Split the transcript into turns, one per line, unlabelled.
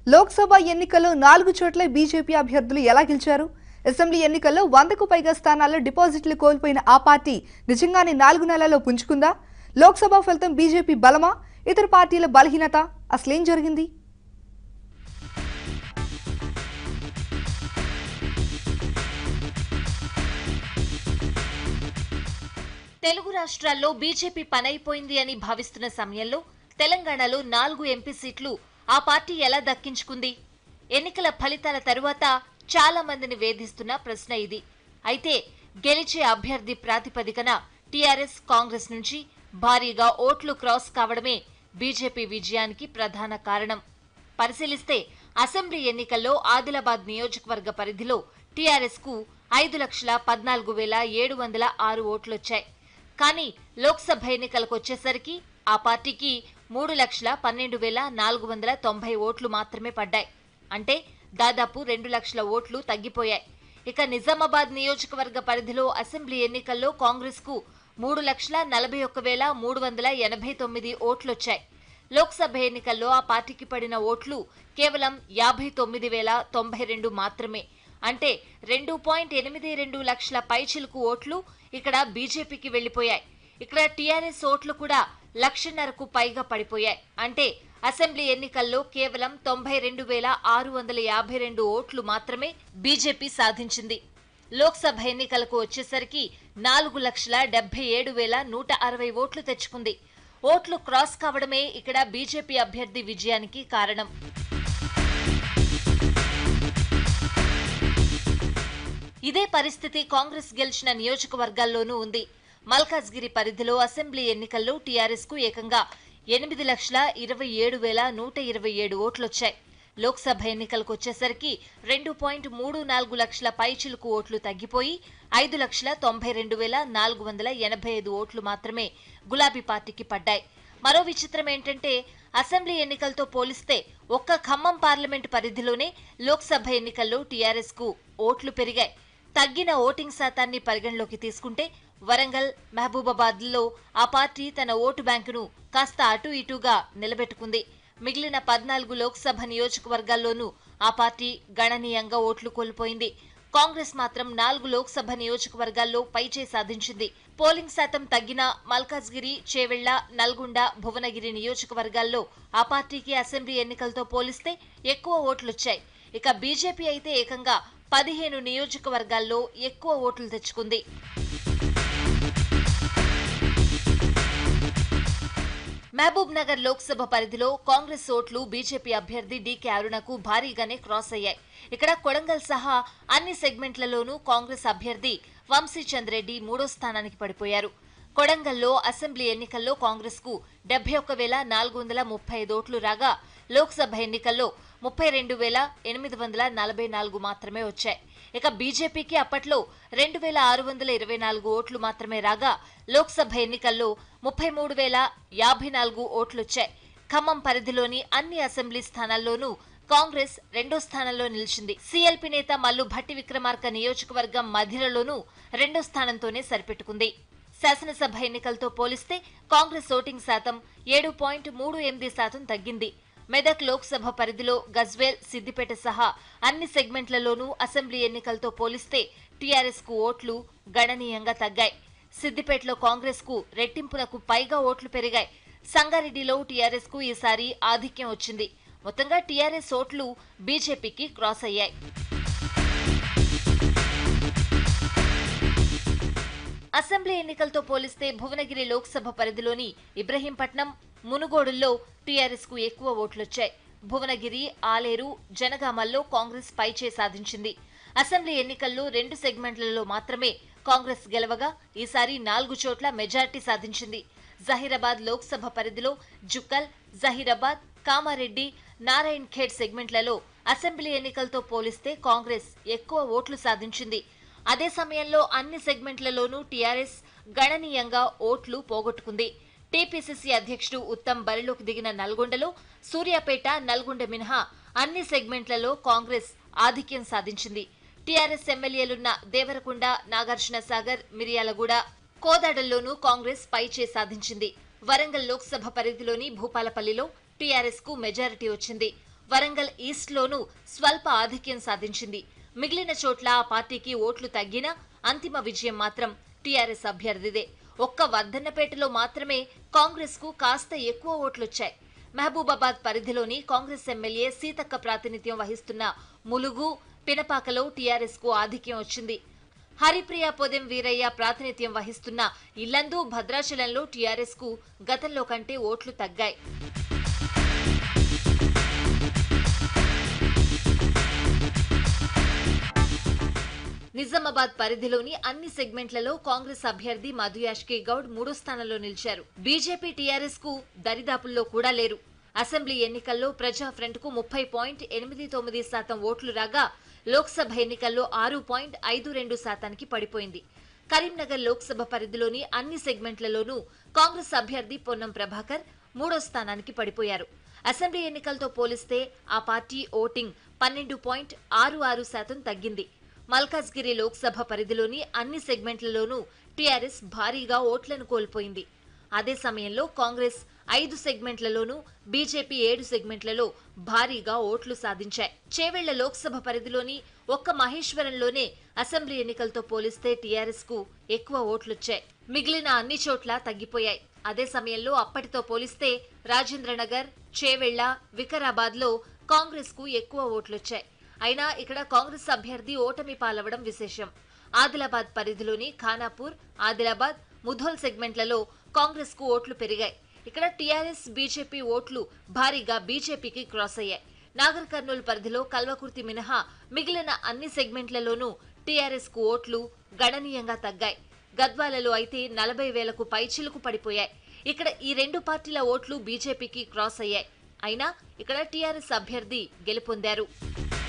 లోక్సభ ఎన్నికల్లో నాలుగు చోట్ల బీజేపీ అభ్యర్థులు ఎలా గెలిచారు అసెంబ్లీ ఎన్నికల్లో వందకు పైగా స్థానాల్లో డిపాజిట్లు కోల్పోయిన ఆ పార్టీ నిజంగానే నాలుగు నెలల్లో పుంజుకుందా లోక్సభ ఫలితం బీజేపీ బలమా ఇతర పార్టీల బలహీనత అసలేం జరిగింది
తెలుగు రాష్ట్రాల్లో బీజేపీ పనైపోయింది అని భావిస్తున్న సమయంలో తెలంగాణలో నాలుగు ఎంపీ సీట్లు ఆ పార్టీ ఎలా దక్కించుకుంది ఎన్నికల ఫలితాల తరువాత చాలా మందిని వేధిస్తున్న ప్రశ్న ఇది అయితే గెలిచే అభ్యర్థి ప్రాతిపదికన టీఆర్ఎస్ కాంగ్రెస్ నుంచి భారీగా ఓట్లు క్రాస్ కావడమే బీజేపీ విజయానికి ప్రధాన కారణం పరిశీలిస్తే అసెంబ్లీ ఎన్నికల్లో ఆదిలాబాద్ నియోజకవర్గ పరిధిలో టీఆర్ఎస్ కు ఐదు లక్షల పద్నాలుగు వేల ఏడు వందల ఆరు ఓట్లొచ్చాయి కానీ లోక్సభ ఎన్నికలకు వచ్చేసరికి ఆ పార్టీకి మూడు లక్షల పన్నెండు వేల నాలుగు వందల తొంభై ఓట్లు మాత్రమే పడ్డాయి అంటే దాదాపు రెండు లక్షల ఓట్లు తగ్గిపోయాయి ఇక నిజామాబాద్ నియోజకవర్గ పరిధిలో అసెంబ్లీ ఎన్నికల్లో కాంగ్రెస్ కు మూడు లక్షల నలభై ఒక్క వేల మూడు వందల ఎనభై తొమ్మిది ఓట్లొచ్చాయి లోక్సభ ఎన్నికల్లో ఆ పార్టీకి పడిన ఓట్లు కేవలం యాభై తొమ్మిది వేల తొంభై రెండు మాత్రమే అంటే రెండు పాయింట్ ఎనిమిది రెండు లక్షల పైచిలుకు ఓట్లు ఇక్కడ బీజేపీకి వెళ్లిపోయాయి ఇక్కడ టీఆర్ఎస్ ఓట్లు కూడా లక్షన్నరకు పైగా పడిపోయాయి అంటే అసెంబ్లీ ఎన్నికల్లో కేవలం తొంభై రెండు వేల ఆరు వందల యాభై రెండు ఓట్లు మాత్రమే బీజేపీ సాధించింది లోక్సభ ఎన్నికలకు వచ్చేసరికి నాలుగు లక్షల డెబ్బై ఏడు వేల నూట అరవై ఓట్లు తెచ్చుకుంది ఓట్లు క్రాస్ కావడమే ఇక్కడ బీజేపీ అభ్యర్థి విజయానికి కారణం ఇదే పరిస్థితి కాంగ్రెస్ గెలిచిన నియోజకవర్గాల్లోనూ ఉంది మల్కాజ్గిరి పరిధిలో అసెంబ్లీ ఎన్నికల్లో టీఆర్ఎస్ కు ఏకంగా ఎనిమిది లక్షల ఇరవై ఏడు వేల నూట ఇరవై ఏడు ఓట్లొచ్చాయి లోక్సభ ఎన్నికలకు వచ్చేసరికి రెండు పాయింట్ మూడు నాలుగు లక్షల పైచిలుకు ఓట్లు తగ్గిపోయి ఐదు లక్షల తొంభై రెండు వేల నాలుగు వందల ఎనభై ఐదు ఓట్లు మాత్రమే గులాబీ పార్టీకి పడ్డాయి మరో విచిత్రం ఏంటంటే అసెంబ్లీ ఎన్నికలతో పోలిస్తే ఒక్క ఖమ్మం పార్లమెంట్ పరిధిలోనే లోక్సభ ఎన్నికల్లో టీఆర్ఎస్ కు ఓట్లు పెరిగాయి తగ్గిన ఓటింగ్ శాతాన్ని పరిగణలోకి తీసుకుంటే వరంగల్ మహబూబాబాద్లో ఆ పార్టీ తన ఓటు బ్యాంకును కాస్త అటు ఇటుగా నిలబెట్టుకుంది మిగిలిన పద్నాలుగు లోక్సభ నియోజకవర్గాల్లోనూ ఆ పార్టీ గణనీయంగా ఓట్లు కోల్పోయింది కాంగ్రెస్ మాత్రం నాలుగు లోక్సభ నియోజకవర్గాల్లో పైచే సాధించింది పోలింగ్ శాతం తగ్గిన మల్కాజ్గిరి చేవెళ్ల నల్గొండ భువనగిరి నియోజకవర్గాల్లో ఆ పార్టీకి అసెంబ్లీ ఎన్నికలతో పోలిస్తే ఎక్కువ ఓట్లొచ్చాయి ఇక బీజేపీ అయితే ఏకంగా పదిహేను నియోజకవర్గాల్లో ఎక్కువ ఓట్లు తెచ్చుకుంది మహబూబ్ నగర్ లోక్సభ పరిధిలో కాంగ్రెస్ ఓట్లు బీజేపీ అభ్యర్థి డీకే అరుణకు భారీగానే క్రాస్ అయ్యాయి ఇక్కడ కొడంగల్ సహా అన్ని సెగ్మెంట్లలోనూ కాంగ్రెస్ అభ్యర్థి వంశీచంద్ రెడ్డి మూడో స్థానానికి పడిపోయారు కొడంగల్లో అసెంబ్లీ ఎన్నికల్లో కాంగ్రెస్ కు డెబ్బై ఒక్క వేల నాలుగు వందల ముప్పై ఐదు ఓట్లు రాగా లోక్సభ ఎన్నికల్లో ముప్పై రెండు వేల ఎనిమిది వందల నలభై నాలుగు మాత్రమే వచ్చాయి ఇక బీజేపీకి అప్పట్లో రెండు వేల ఆరు వందల ఇరవై నాలుగు ఓట్లు మాత్రమే రాగా లోక్సభ ఎన్నికల్లో ముప్పై మూడు వేల యాభై నాలుగు ఓట్లొచ్చాయి ఖమ్మం పరిధిలోని అన్ని అసెంబ్లీ స్థానాల్లోనూ కాంగ్రెస్ రెండో స్థానంలో నిలిచింది సీఎల్పీ నేత మల్లు భట్టి విక్రమార్క నియోజకవర్గం మధిరలోనూ రెండో స్థానంతోనే సరిపెట్టుకుంది శాసనసభ ఎన్నికలతో పోలిస్తే కాంగ్రెస్ ఓటింగ్ శాతం ఏడు పాయింట్ మూడు ఎనిమిది శాతం తగ్గింది మెదక్ లోక్సభ పరిధిలో గజ్వేల్ సిద్దిపేట సహా అన్ని సెగ్మెంట్లలోనూ అసెంబ్లీ ఎన్నికలతో పోలిస్తే టీఆర్ఎస్ కు ఓట్లు గణనీయంగా తగ్గాయి సిద్దిపేటలో కాంగ్రెస్ కు రెట్టింపునకు పైగా ఓట్లు పెరిగాయి సంగారెడ్డిలో టీఆర్ఎస్ కు ఈసారి ఆధిక్యం వచ్చింది మొత్తంగా టీఆర్ఎస్ ఓట్లు బీజేపీకి క్రాస్ అయ్యాయి అసెంబ్లీ ఎన్నికలతో పోలిస్తే భువనగిరి లోక్సభ పరిధిలోని ఇబ్రహీంపట్నం మునుగోడుల్లో టీఆర్ఎస్ కు ఎక్కువ ఓట్లొచ్చాయి భువనగిరి ఆలేరు జనగామల్లో కాంగ్రెస్ పైచే సాధించింది అసెంబ్లీ ఎన్నికల్లో రెండు సెగ్మెంట్లలో మాత్రమే కాంగ్రెస్ గెలవగా ఈసారి నాలుగు చోట్ల మెజార్టీ సాధించింది జహీరాబాద్ లోక్సభ పరిధిలో జుక్కల్ జహీరాబాద్ కామారెడ్డి నారాయణ్ ఖేడ్ సెగ్మెంట్లలో అసెంబ్లీ ఎన్నికలతో పోలిస్తే కాంగ్రెస్ ఎక్కువ ఓట్లు సాధించింది అదే సమయంలో అన్ని సెగ్మెంట్లలోనూ టీఆర్ఎస్ గణనీయంగా ఓట్లు పోగొట్టుకుంది టీపీసీసీ అధ్యక్షుడు ఉత్తమ్ బరిలోకి దిగిన నల్గొండలో సూర్యాపేట నల్గొండ మినహా అన్ని సెగ్మెంట్లలో కాంగ్రెస్ ఆధిక్యం సాధించింది టీఆర్ఎస్ ఎమ్మెల్యేలున్న దేవరకొండ నాగార్జున సాగర్ మిర్యాలగూడ కోదాడల్లోనూ కాంగ్రెస్ పైచే సాధించింది వరంగల్ లోక్సభ పరిధిలోని భూపాలపల్లిలో టీఆర్ఎస్ కు మెజారిటీ వచ్చింది వరంగల్ ఈస్ట్ లోనూ స్వల్ప ఆధిక్యం సాధించింది మిగిలిన చోట్ల ఆ పార్టీకి ఓట్లు తగ్గినా అంతిమ విజయం మాత్రం టీఆర్ఎస్ అభ్యర్థిదే ఒక్క వర్ధన్నపేటలో మాత్రమే కాంగ్రెస్ కు కాస్త ఎక్కువ ఓట్లొచ్చాయి మహబూబాబాద్ పరిధిలోని కాంగ్రెస్ ఎమ్మెల్యే సీతక్క ప్రాతినిధ్యం వహిస్తున్న ములుగు పినపాకలో టీఆర్ఎస్ కు ఆధిక్యం వచ్చింది హరిప్రియ పొదెం వీరయ్య ప్రాతినిధ్యం వహిస్తున్న ఇల్లందు భద్రాచలంలో టీఆర్ఎస్ కు గతంలో కంటే ఓట్లు తగ్గాయి నిజామాబాద్ పరిధిలోని అన్ని సెగ్మెంట్లలో కాంగ్రెస్ అభ్యర్థి మధు యాష్కే గౌడ్ మూడో స్థానంలో నిలిచారు బీజేపీ టీఆర్ఎస్ కు దరిదాపుల్లో కూడా లేరు అసెంబ్లీ ఎన్నికల్లో ప్రజా ఫ్రంట్ కు ముప్పై పాయింట్ ఎనిమిది తొమ్మిది శాతం ఓట్లు రాగా లోక్సభ ఎన్నికల్లో ఆరు పాయింట్ ఐదు రెండు శాతానికి పడిపోయింది కరీంనగర్ లోక్సభ పరిధిలోని అన్ని సెగ్మెంట్లలోనూ కాంగ్రెస్ అభ్యర్థి పొన్నం ప్రభాకర్ మూడో స్థానానికి పడిపోయారు అసెంబ్లీ ఎన్నికలతో పోలిస్తే ఆ పార్టీ ఓటింగ్ పన్నెండు పాయింట్ ఆరు ఆరు శాతం తగ్గింది మల్కాజ్గిరి లోక్సభ పరిధిలోని అన్ని సెగ్మెంట్లలోనూ టీఆర్ఎస్ భారీగా ఓట్లను కోల్పోయింది అదే సమయంలో కాంగ్రెస్ ఐదు సెగ్మెంట్లలోనూ బీజేపీ ఏడు సెగ్మెంట్లలో భారీగా ఓట్లు సాధించాయి చేవెళ్ల లోక్సభ పరిధిలోని ఒక్క మహేశ్వరంలోనే అసెంబ్లీ ఎన్నికలతో పోలిస్తే టీఆర్ఎస్ కు ఎక్కువ ఓట్లొచ్చాయి మిగిలిన అన్ని చోట్ల తగ్గిపోయాయి అదే సమయంలో అప్పటితో పోలిస్తే రాజేంద్రనగర్ చేవెళ్ల వికారాబాద్ లో కాంగ్రెస్ కు ఎక్కువ ఓట్లొచ్చాయి అయినా ఇక్కడ కాంగ్రెస్ అభ్యర్థి ఓటమి పాలవడం విశేషం ఆదిలాబాద్ పరిధిలోని ఖానాపూర్ ఆదిలాబాద్ ముధోల్ సెగ్మెంట్లలో కాంగ్రెస్ కు ఓట్లు పెరిగాయి ఇక్కడ టీఆర్ఎస్ బీజేపీ ఓట్లు భారీగా బీజేపీకి క్రాస్ అయ్యాయి నాగర్ కర్నూలు పరిధిలో కల్వకుర్తి మినహా మిగిలిన అన్ని సెగ్మెంట్లలోనూ టీఆర్ఎస్ కు ఓట్లు గణనీయంగా తగ్గాయి గద్వాలలో అయితే నలభై వేలకు పైచిలుకు పడిపోయాయి ఇక్కడ ఈ రెండు పార్టీల ఓట్లు బీజేపీకి క్రాస్ అయ్యాయి అయినా ఇక్కడ టీఆర్ఎస్ అభ్యర్థి గెలుపొందారు